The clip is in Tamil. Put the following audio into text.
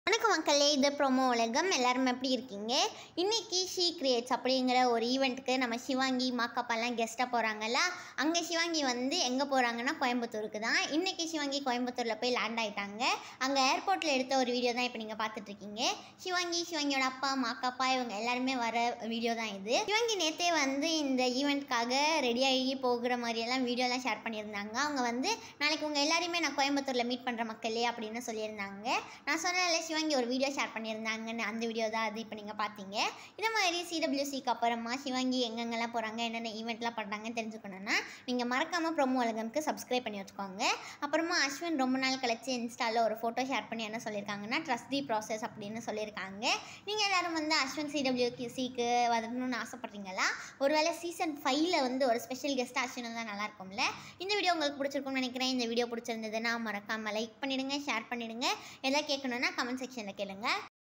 வணக்கம் மக்களே இது ப்ரோமோ உலகம் எல்லாரும் எப்படி இருக்கீங்க இன்னைக்கு ஷீ கிரியேட்ஸ் அப்படிங்கிற ஒரு ஈவெண்ட்டுக்கு நம்ம சிவாங்கி மாக்காப்பாலாம் கெஸ்ட்டாக போகிறாங்கல்ல அங்கே சிவாங்கி வந்து எங்கே போகிறாங்கன்னா கோயம்புத்தூருக்கு தான் இன்னைக்கு சிவாங்கி கோயம்புத்தூரில் போய் லேண்ட் ஆயிட்டாங்க அங்கே ஏர்போர்ட்டில் எடுத்த ஒரு வீடியோ தான் இப்போ நீங்கள் பார்த்துட்ருக்கீங்க சிவாங்கி சிவாங்கியோட அப்பா மாக்காப்பா இவங்க எல்லாருமே வர வீடியோ தான் இது சிவாங்கி நேத்தே வந்து இந்த ஈவெண்ட்காக ரெடியாகி போகிற மாதிரியெல்லாம் வீடியோலாம் ஷேர் பண்ணியிருந்தாங்க அவங்க வந்து நாளைக்கு உங்கள் எல்லாரையுமே நான் கோயம்புத்தூரில் மீட் பண்ணுற மக்களே அப்படின்னு சொல்லியிருந்தாங்க நான் சொன்னேன்ல சிவாங்கி ஒரு வீடியோ ஷேர் பண்ணியிருந்தாங்கன்னு அந்த வீடியோ தான் அது இப்போ நீங்கள் பார்த்தீங்க இதே மாதிரி சிடபிள்யூசிக்கு அப்புறமா சிவாங்கி எங்கெங்கெல்லாம் போகிறாங்க என்னென்ன ஈவெண்ட்லாம் பண்ணுறாங்கன்னு தெரிஞ்சுக்கணுன்னா நீங்கள் மறக்காமல் ப்ரோமோ உலகம்க்கு சப்ஸ்கிரைப் பண்ணி வச்சுக்கோங்க அப்புறமா அஸ்வின் ரொம்ப நாள் கழிச்சு இன்ஸ்டாவில் ஒரு ஃபோட்டோ ஷேர் பண்ணி என்ன சொல்லியிருக்காங்கன்னா ட்ரஸ்ட் தி ப்ராசஸ் அப்படின்னு சொல்லியிருக்காங்க நீங்கள் எல்லாரும் வந்து அஸ்வின் சிடபிள்யூசிக்கு வரணும்னு ஆசைப்பட்றீங்களா ஒருவேளை சீசன் ஃபைவ்ல வந்து ஒரு ஸ்பெஷல் கெஸ்ட் அஸ்வின் தான் நல்லா இருக்கும்ல இந்த வீடியோ உங்களுக்கு பிடிச்சிருக்கும்னு நினைக்கிறேன் இந்த வீடியோ பிடிச்சிருந்ததுன்னா மறக்காமல் லைக் பண்ணிடுங்க ஷேர் பண்ணிடுங்க எல்லாம் கேட்கணுன்னா கமெண்ட் செக்ஷனில் கேளுங்க